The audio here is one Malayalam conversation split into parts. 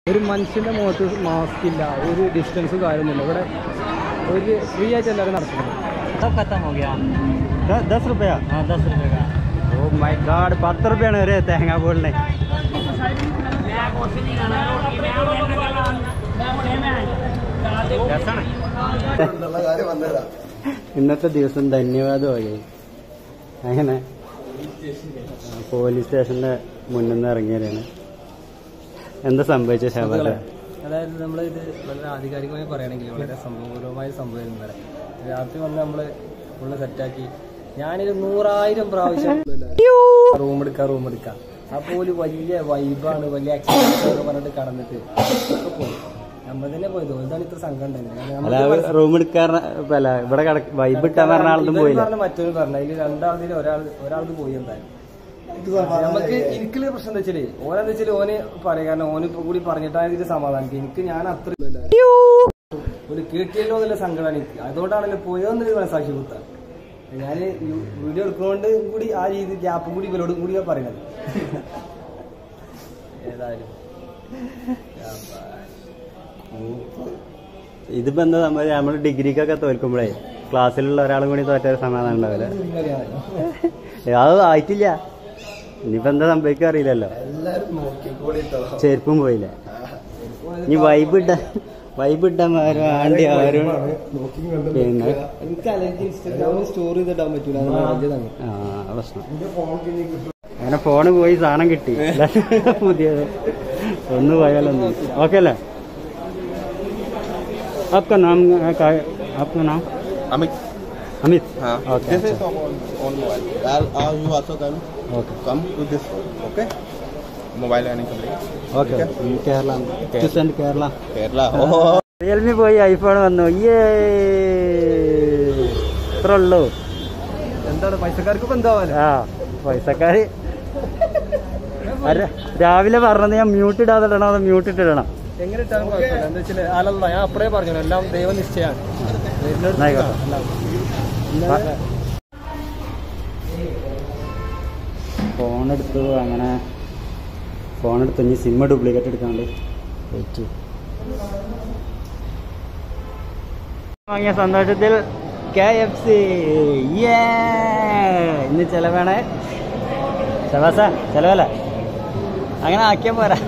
ഒരു മനുഷ്യൻ്റെ മുഖത്ത് മാസ്ക് ഇല്ല ഒരു ഡിസ്റ്റൻസും കാര്യമൊന്നുമില്ല ഇവിടെ ഒരു ഫ്രീ ആയിട്ട് എല്ലാവരും നടക്കുന്നത് सब खत्म हो गया ദസ് റുപ്യ हाँ दस रुपये का ഓ മൈ ഗാഡ് പത്ത് റുപ്യാണ് ഒരു തേങ്ങ പോളിനെ ഇന്നത്തെ ദിവസം ധന്യവാദമായി അങ്ങനെ ആ, പോലീസ് സ്റ്റേഷന്റെ മുന്നിൽ നിന്ന് ഇറങ്ങിയവരാണ് എന്താ സംഭവിച്ച ശാബാദ അതായത് നമ്മൾ ഇത് വളരെ ആധികാരികമായി പറയുകയാണെങ്കിൽ വളരെ സംഭവപൂർവമായ സംഭവം ഇന്നലെ രാത്രി വന്ന് നമ്മൾ ഫുള്ള് സെറ്റാക്കി ഞാനൊരു നൂറായിരം പ്രാവശ്യം റൂം എടുക്കാം റൂം എടുക്കാം അപ്പോൾ ഒരു വലിയ വൈബാണ് വലിയ എക്സ്പീരിയൻസ് പറഞ്ഞിട്ട് കടന്നിട്ട് ഒക്കെ പോയി നമ്മൾ തന്നെ പോയത് ഇതാണ് ഇത്ര സംഘം അല്ല റൂം എടുക്കാൻ അല്ല ഇവിടെ വൈബ് ഇട്ടാൻ പറഞ്ഞ ആളൊന്നും പോയില്ല പറഞ്ഞ മറ്റൊരു പറഞ്ഞു അതിൽ രണ്ടാളതിൽ ഒരാൾ ഒരാൾക്ക് പോയി എന്തായാലും നമുക്ക് എനിക്കുള്ള പ്രശ്നം എന്താ വെച്ചാല് ഓനെന്താ വെച്ചാല് ഓന് പറയാം കാരണം ഓന് ഇപ്പൊ കൂടി പറഞ്ഞിട്ടാണ് ഇതിൽ സമാധാനിക്കും എനിക്ക് ഞാൻ അത്ര ഒരു കേട്ടിയല്ലോ എന്നുള്ള സങ്കടമാണ് എനിക്ക് അതുകൊണ്ടാണല്ലോ പോയോന്നൊരു മനസ്സാക്ഷി കൊടുത്ത ഞാൻ വീഡിയോ എടുക്കുന്നതുകൊണ്ട് കൂടി ആ രീതി ഗ്യാപ്പും കൂടി ഇവരോടും കൂടി ഞാൻ പറയുന്നത് ഏതായാലും ഇതിപ്പോ എന്താ സംഭവം നമ്മൾ ഡിഗ്രിക്കൊക്കെ തോൽക്കുമ്പോഴേ ക്ലാസ്സിലുള്ള ഒരാളും കൂടി തോറ്റ ഒരു സമാധാനം ഉണ്ടാവില്ല അത് ആയിട്ടില്ല ഇനിയിപ്പോ എന്താ സംഭവിക്കുക അറിയില്ലല്ലോ ചെരുപ്പും പോയില്ലേ ഇനി വൈബ് ഇട്ട വൈബ് ഇട്ടാൻ ആരും ആണ്ടി ആരും പിന്നെ എനിക്ക് അല്ലെങ്കിൽ ഇൻസ്റ്റാഗ്രാമിൽ സ്റ്റോർ ചെയ്തിടാൻ പറ്റൂല അത് വലിയതാണ് ആ പ്രശ്നം അങ്ങനെ ഫോണ് പോയി സാധനം കിട്ടി പുതിയത് ഒന്ന് പോയാലൊന്നും ഓക്കെ അല്ലേ आपका नाम अ, का है? आपका नाम Amit. अमित हाँ. Okay, This is अच्छा. our own mobile. I'll, uh, you also can okay come to this one. Okay. Mobile earning company. Okay Kerala to send Kerala Kerala. Oh. Realme പോയി ഐഫോൺ വന്നു ഏ ഇത്ര ഉള്ളൂ എന്താണ് പൈസക്കാർക്ക് ഇപ്പൊ എന്താവാല ആ പൈസക്കാര് അര- രാവിലെ പറഞ്ഞത് ഞാൻ മ്യൂട്ട് ഇടാതെ ഇടണം അത് മ്യൂട്ട് ഇട്ടിടണം എങ്ങനെ ഇട്ടാലും കുഴപ്പമില്ല എന്താ വെച്ചാൽ അലല്ല ഞാൻ അപ്പഴേ പറഞ്ഞു എല്ലാം ദൈവനിശ്ചയാണ് ആയിക്കോട്ടെ. ഫോൺ എടുത്തു അങ്ങനെ ഫോൺ എടുത്ത് ഇനി സിം ഡ്യൂപ്ലിക്കേറ്റ് എടുക്കാണ്ട് വെയിറ്റ് വാങ്ങിയ സന്തോഷത്തിൽ കെ എഫ് സി ഇന്ന് ചെലവാണ് ശബാസ ചെലവല്ല അങ്ങനെ ആക്കിയാൽ പോരാ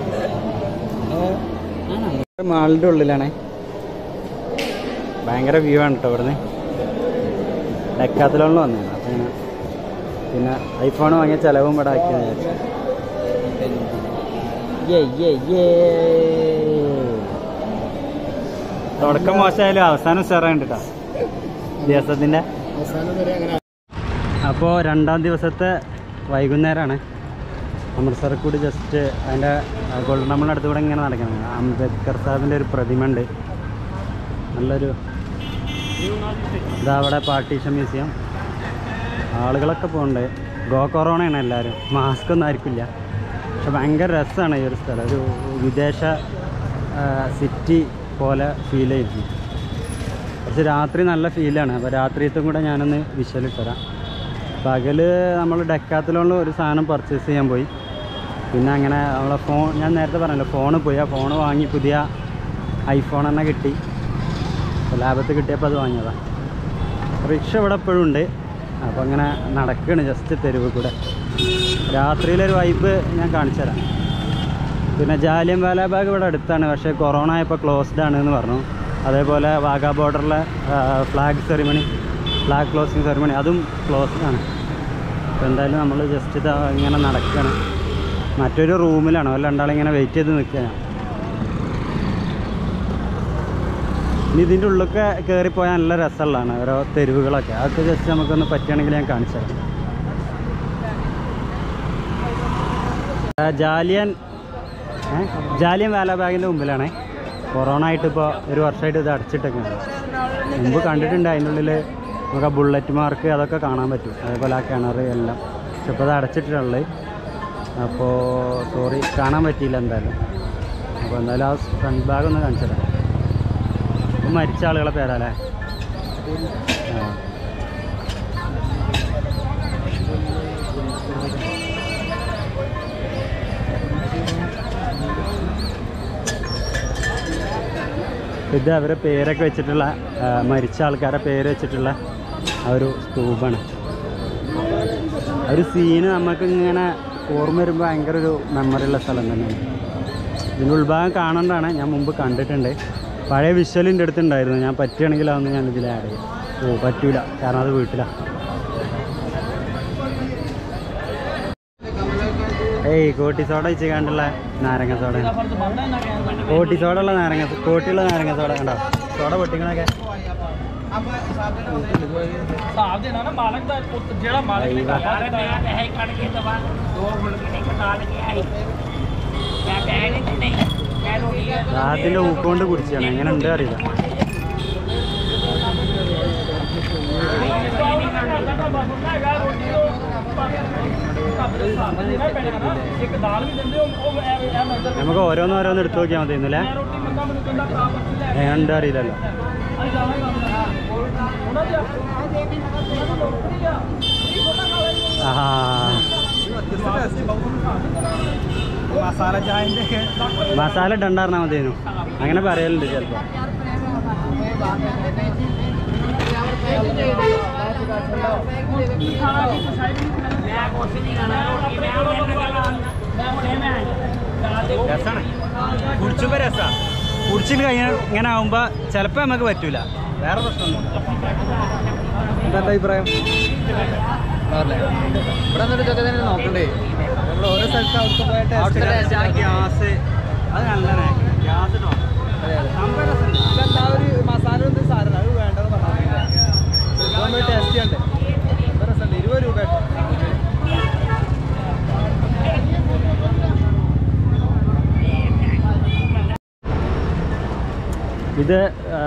മാളിൻ്റെ ഉള്ളിലാണേ ഭയങ്കര വ്യൂ ആണ് കേട്ടോ ഇവിടുന്ന് ഡെക്കാത്തിലോണിൽ വന്നതാണ് അപ്പം ഇങ്ങനെ പിന്നെ ഐഫോൺ വാങ്ങിയ ചിലവും ഇവിടെ ആക്കിയെന്ന് വിചാരിച്ചു യേ, യേ, യേ. തുടക്കം മോശമായാലും അവസാനം ഉഷാറാണ് കേട്ടോ ദിവസത്തിൻ്റെ അപ്പോൾ രണ്ടാം ദിവസത്തെ വൈകുന്നേരമാണ് അമൃത്സറിൽ കൂടി ജസ്റ്റ് അതിൻ്റെ ഗോൾഡൻ നമ്മളുടെ അടുത്ത് കൂടെ ഇങ്ങനെ നടക്കണം അംബേദ്കർ സാഹിബിൻ്റെ ഒരു പ്രതിമ ഉണ്ട് നല്ലൊരു ഇതാ അവിടെ പാർട്ടീഷൻ മ്യൂസിയം ആളുകളൊക്കെ പോകുന്നുണ്ട് ഗോ കൊറോണയാണ് എല്ലാവരും മാസ്ക് ഒന്നും ആയിരിക്കില്ല പക്ഷെ ഭയങ്കര രസമാണ് ഈ ഒരു സ്ഥലം ഒരു വിദേശ സിറ്റി പോലെ ഫീൽ ചെയ്തു പക്ഷെ രാത്രി നല്ല ഫീലാണ് അപ്പോൾ രാത്രിയത്തും കൂടെ ഞാനൊന്ന് വിഷ്വലിട്ട് തരാം പകൽ നമ്മൾ ഡെക്കാത്തിലോണിൽ ഒരു സാധനം പർച്ചേസ് ചെയ്യാൻ പോയി പിന്നെ അങ്ങനെ നമ്മളെ ഫോൺ ഞാൻ നേരത്തെ പറഞ്ഞല്ലോ ഫോണ് പോയി ആ ഫോൺ വാങ്ങി പുതിയ ഐഫോൺ തന്നെ കിട്ടി അപ്പോൾ ലാഭത്ത് കിട്ടിയപ്പോൾ അത് വാങ്ങിയതാണ് റിക്ഷ ഇവിടെ എപ്പോഴും ഉണ്ട് അപ്പോൾ അങ്ങനെ നടക്കുകയാണ് ജസ്റ്റ് തെരുവ് കൂടെ രാത്രിയിലൊരു വൈബ് ഞാൻ കാണിച്ചു തരാം പിന്നെ ജാലിയൻ വാലാബാഗ് ഇവിടെ അടുത്താണ് പക്ഷേ കൊറോണ ആയപ്പോൾ ക്ലോസ്ഡ് ആണ് എന്ന് പറഞ്ഞു അതേപോലെ വാഗാ ബോർഡറിലെ flag ceremony flag closing ceremony അതും ക്ലോസ്ഡ് ആണ് അപ്പോൾ എന്തായാലും നമ്മൾ ജസ്റ്റ് ഇത് ഇങ്ങനെ നടക്കുകയാണ് മറ്റൊരു റൂമിലാണ് അവർ രണ്ടാളിങ്ങനെ വെയിറ്റ് ചെയ്ത് നിൽക്കുകയാണ് ഇനി ഇതിൻ്റെ ഉള്ളിലൊക്കെ കയറിപ്പോയാൽ നല്ല രസമുള്ളതാണ് ഓരോ തെരുവുകളൊക്കെ അതൊക്കെ ജസ്റ്റ് നമുക്കൊന്ന് പറ്റുകയാണെങ്കിൽ ഞാൻ കാണിച്ചു തരാം ആ, ജാലിയൻ ഏ? ജാലിയൻ വാലാബാഗിൻ്റെ മുമ്പിലാണേ കൊറോണ ആയിട്ട് ഇപ്പോൾ ഒരു വർഷമായിട്ട് ഇത് അടച്ചിട്ടൊക്കെയാണ് മുമ്പ് കണ്ടിട്ടുണ്ട് അതിൻ്റെ ഉള്ളിൽ നമുക്ക് ആ ബുള്ളറ്റ് മാർക്ക് അതൊക്കെ കാണാൻ പറ്റും അതേപോലെ ആ കിണർ എല്ലാം പക്ഷെ ഇപ്പോൾ അത് അടച്ചിട്ടുള്ളത് അപ്പോൾ സോറി കാണാൻ പറ്റിയില്ല എന്തായാലും അപ്പോൾ എന്തായാലും ആ ഫ്രണ്ട് ഭാഗം ഒന്ന് കാണിച്ചു തരാം ഇത് മരിച്ച ആളുകളെ പേരല്ലേ ആ ഇത് അവരെ പേരൊക്കെ വെച്ചിട്ടുള്ള ആ, മരിച്ച ആൾക്കാരെ പേര് വെച്ചിട്ടുള്ള ആ ഒരു സ്തൂപാണ് ആ ഒരു സീന് നമുക്ക് ഇങ്ങനെ ഓർമ്മ വരുമ്പോൾ ഭയങ്കര ഒരു മെമ്മറി ഉള്ള സ്ഥലം തന്നെയാണ് ഇതിൻ്റെ ഉൾഭാഗം കാണേണ്ടതാണ് ഞാൻ മുമ്പ് കണ്ടിട്ടുണ്ട് പഴയ വിഷ്വലിൻ്റെ അടുത്തുണ്ടായിരുന്നു ഞാൻ പറ്റുകയാണെങ്കിൽ അതൊന്ന് ഞാൻ ഇതിൽ ആഡ് ചെയ്യും ഓ പറ്റൂല കാരണം അത് വീട്ടിലാണ് ഏയ് കോട്ടി സോഡ വെച്ച് കണ്ടുള്ള നാരങ്ങ സോഡ കോട്ടി സോഡ ഉള്ള നാരങ്ങ കോട്ടിയുള്ള നാരങ്ങ സോഡ കണ്ടോ സോഡ പൊട്ടിക്കണൊക്കെ ਹਿਸਾਬ ਦੇ ਨਾਲ ਨਾ ਮਾਲਕ ਦਾ ਪੁੱਤ ਜਿਹੜਾ ਮਾਲਕ ਨੇ ਸਹੀ ਮਾਲਕ ਦਾ ਪੈਸੇ ਕੱਢ ਕੇ ਦਵਾ ਦੋ ਮੁਰਗੇ ਨੇ ਨਾਲ ਗਿਆ ਸੀ ਮੈਂ ਪੈਸੇ ਨਹੀਂ ਨਹੀਂ ਮੈਂ ਰੋਟੀ അതിൻ്റെ ഊക്കൊണ്ട് കുടിച്ചാണ് എങ്ങനെ ഉണ്ട് അറിയില്ല ਇੱਕ ਦਾਲ ਵੀ ਦਿੰਦੇ ਉਹ ਉਹ ਐ ਐ ਮੰਦਰ നമുക്ക് ഓരോന്ന് ഓരോന്ന് എടുത്തു നോക്കിയാൽ മതി ഇന്നലെ ਰੋਟੀ ਮੰਗਾ ਮੈਨੂੰ ਕਹਿੰਦਾ ਭਰਾ ਬੱਚੀ ਲੈ എങ്ങനെ ഉണ്ട് അറിയില്ലല്ലോ ਅਸੀਂ ਜਾਵਾਂਗੇ ਉਹਨਾਂ ਦੀ ਨੌਕਰੀ ਆ ആ മസാല ചായന്റെ മസാല ഇടണ്ടായിരുന്നാൽ മതിയേനു അങ്ങനെ പറയലുണ്ട് ചിലപ്പോൾ ਮੈਂ ਕੁਛ ਨਹੀਂ ਖਾਣਾ ਰੋਟੀ ਮੈਂ ਉਹਨੇ ਮੈਂ ਹੁਣੇ ਮੈਂ രസമാണ് കുടിച്ചുമ്പോൾ രസമാണ് കുടിച്ചിട്ട് കഴിഞ്ഞാൽ ഇങ്ങനെ ആകുമ്പോൾ ചിലപ്പോൾ നമുക്ക് പറ്റൂല വേറെ പ്രശ്നമൊന്നും എന്താ അഭിപ്രായം ഇവിടെ നിന്നൊരു ഇതൊക്കെ തന്നെ നോക്കണ്ടേ നമ്മൾ ഓരോ സ്ഥലത്ത് അവിടുത്തെ പോയ ടേസ്റ്റ് ഗ്യാസ് അത് നല്ലതാണ് ഗ്യാസ് ഇട്ടോ ഇതെന്താ ഒരു മസാല ഒന്നും സാധനം അത് വേണ്ടത് പറഞ്ഞു ടേസ്റ്റ് ചെയ്യണ്ടേ നല്ല രസമുണ്ട് ഇരുപത് രൂപ ഇത് ആ,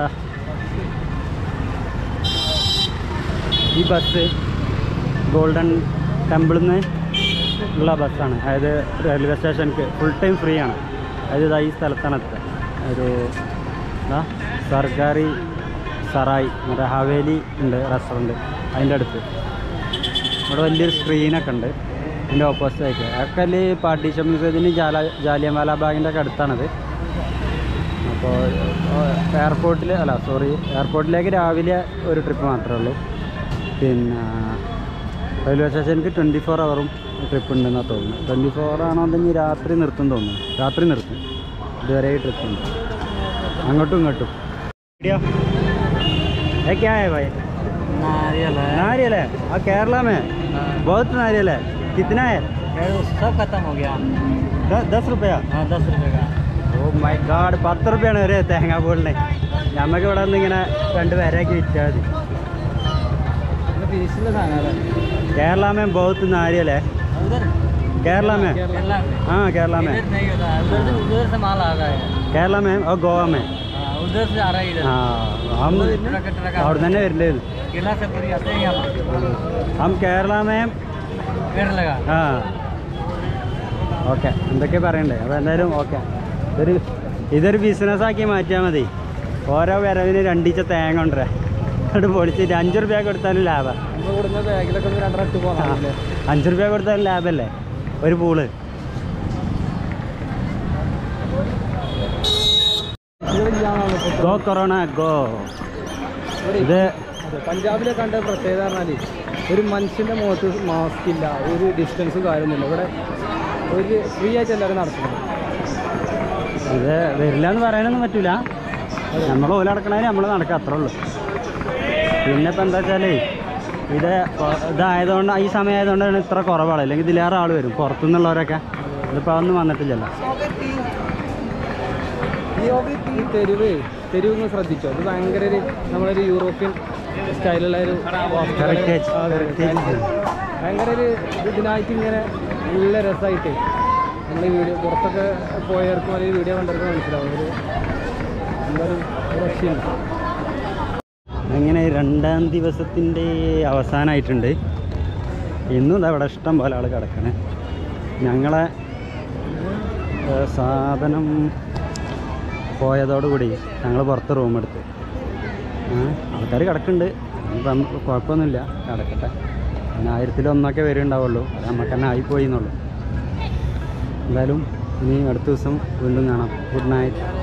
ഈ ബസ് ഗോൾഡൻ ടെമ്പിളിൽ നിന്ന് ഉള്ള ബസ്സാണ് അതായത് റെയിൽവേ സ്റ്റേഷനിക്ക് ഫുൾ ടൈം ഫ്രീ ആണ് അതായത് ഇതാ ഈ സ്ഥലത്താണ് എത്തുക ഒരു എന്താ സർക്കാരി സറായി മറ്റേ ഹവേലി ഉണ്ട് റെസ്റ്റോറൻറ്റ് അതിൻ്റെ അടുത്ത് ഇവിടെ വലിയൊരു സ്ക്രീനൊക്കെ ഉണ്ട് അതിൻ്റെ ഓപ്പോസിറ്റ് ആയിട്ട് അക്കല് പാർട്ടീഷൻ മ്യൂസിയത്തിന് ജാല ജാലിയൻവാല ബാഗിൻ്റെ ഒക്കെ അടുത്താണിത് അപ്പോൾ എയർപോർട്ടിൽ അല്ല സോറി എയർപോർട്ടിലേക്ക് രാവിലെ ഒരു ട്രിപ്പ് മാത്രമേ ഉള്ളൂ പിന്നെ റെയിൽവേ സ്റ്റേഷനിലേക്ക് ട്വൻറ്റി ഫോർ അവറും ട്രിപ്പ് ഉണ്ടെന്നാണ് തോന്നുന്നു ട്വൻറ്റി ഫോർ ആണോ ഇനി രാത്രി നിർത്തും തോന്നുന്നു രാത്രി നിർത്തും ഇതുവരെ ട്രിപ്പ് ഉണ്ട് അങ്ങോട്ടും ഇങ്ങോട്ടും എവിടെയാ? ये क्या है भाई नारियल नारियल है और केरला में बहुत नारियल है कितना है सब खत्म हो गया दस दस रुपया हाँ दस रुपये का ഓ മൈ ഗാഡ് പത്ത് റുപ്യാണ് ഒരു തേങ്ങ പോളിനെ ഞമ്മക്ക് ഇവിടെ നിന്ന് ഇങ്ങനെ രണ്ട് പേരാക്കി വിറ്റാൽ മതി ഫിനിഷിൻ്റെ സാധനം കേരള में बहुत नारियल है उधर केरला में केरला में हाँ केरला में इधर नहीं होता है उधर से उधर से माल आ रहा है കേരള में और गोवा में हाँ, उधर से आ रहा है इधर हाँ हम ट्रक ट्रक അവിടെ തന്നെ വരില്ലേ केरला से पूरी आते हैं यहाँ पर हम കേരള में पेड़ लगा ആ ഓക്കെ എന്തൊക്കെ പറയണ്ടേ അപ്പോൾ എന്തായാലും ഓക്കെ ഇതൊരു ഇതൊരു ബിസിനസ്സാക്കി മാറ്റിയാൽ മതി ഓരോ വരവിന് രണ്ടിച്ച തേങ്ങ കൊണ്ടുവരാ എന്നിട്ട് പൊളിച്ചിട്ട് അഞ്ച് റുപ്യ കൊടുത്താലും ലാഭം നമ്മൾ കൊടുക്കുന്ന ബാഗിലൊക്കെ ഒന്ന് രണ്ടര ഇട്ട് പോകാം അഞ്ച് റുപ്യ കൊടുത്താലും ലാഭമല്ലേ ഒരു പൂള് ഗോ കൊറോണ ഗോ ഇത് അതെ പഞ്ചാബിലെ കണ്ട പ്രത്യേകത പറഞ്ഞാൽ ഒരു മനുഷ്യൻ്റെ മുഖത്ത് മാസ്ക് ഇല്ല ഒരു ഡിസ്റ്റൻസ് കാര്യമൊന്നുമില്ല ഇവിടെ ഒരു ഫ്രീ ആയിട്ട് എല്ലാവരും നടത്തുന്നത് ഇത് വരില്ല എന്ന് പറയാനൊന്നും പറ്റൂല നമ്മൾ ഓല നടക്കണതിന് നമ്മൾ നടക്കുക അത്രേ ഉള്ളൂ പിന്നെ ഇപ്പം എന്താ വെച്ചാൽ ഇത് കൊ- ഇതായതുകൊണ്ട് ഈ സമയം ആയതുകൊണ്ടാണ് ഇത്ര കുറവാണ് അല്ലെങ്കിൽ ഇതിലേറെ ആൾ വരും പുറത്തുനിന്നുള്ളവരൊക്കെ ഇതിപ്പോൾ അതൊന്നും വന്നിട്ടില്ലല്ലോ ഈ തെരുവ് തെരുവ് ഒന്ന് ശ്രദ്ധിച്ചോ അത് ഭയങ്കര ഒരു നമ്മളൊരു യൂറോപ്യൻ സ്റ്റൈലുള്ള ഒരു Heritage. അതെ, Heritage. ഭയങ്കര ഒരു ഇതിനായിട്ട് ഇങ്ങനെ നല്ല രസമായിട്ട് നമ്മൾ ഈ വീഡിയോ പുറത്തൊക്കെ പോയവർക്കും അല്ലെങ്കിൽ വീഡിയോ കണ്ടവർക്കും മനസ്സിലാവും ഒരു എന്താ ഒരു രക്ഷയില്ല അങ്ങനെ രണ്ടാം ദിവസത്തിൻ്റെ അവസാനമായിട്ടുണ്ട് ഇന്നും ഇതാ ഇവിടെ ഇഷ്ടം പോലെ ആൾ കിടക്കണേ ഞങ്ങളെ ഏ, സാധനം പോയതോടുകൂടി ഞങ്ങൾ പുറത്ത് റൂം എടുത്ത് ആൾക്കാർ കിടക്കുന്നുണ്ട് ഇപ്പം കുഴപ്പമൊന്നുമില്ല കിടക്കട്ടെ പിന്നെ ആയിരത്തിലൊന്നൊക്കെ വരുന്നുണ്ടാവുള്ളൂ അത് നമുക്ക് തന്നെ ആയിപ്പോയി എന്നുള്ളൂ എന്തായാലും ഇനി അടുത്ത ദിവസം വീണ്ടും കാണാം ഗുഡ് നൈറ്റ്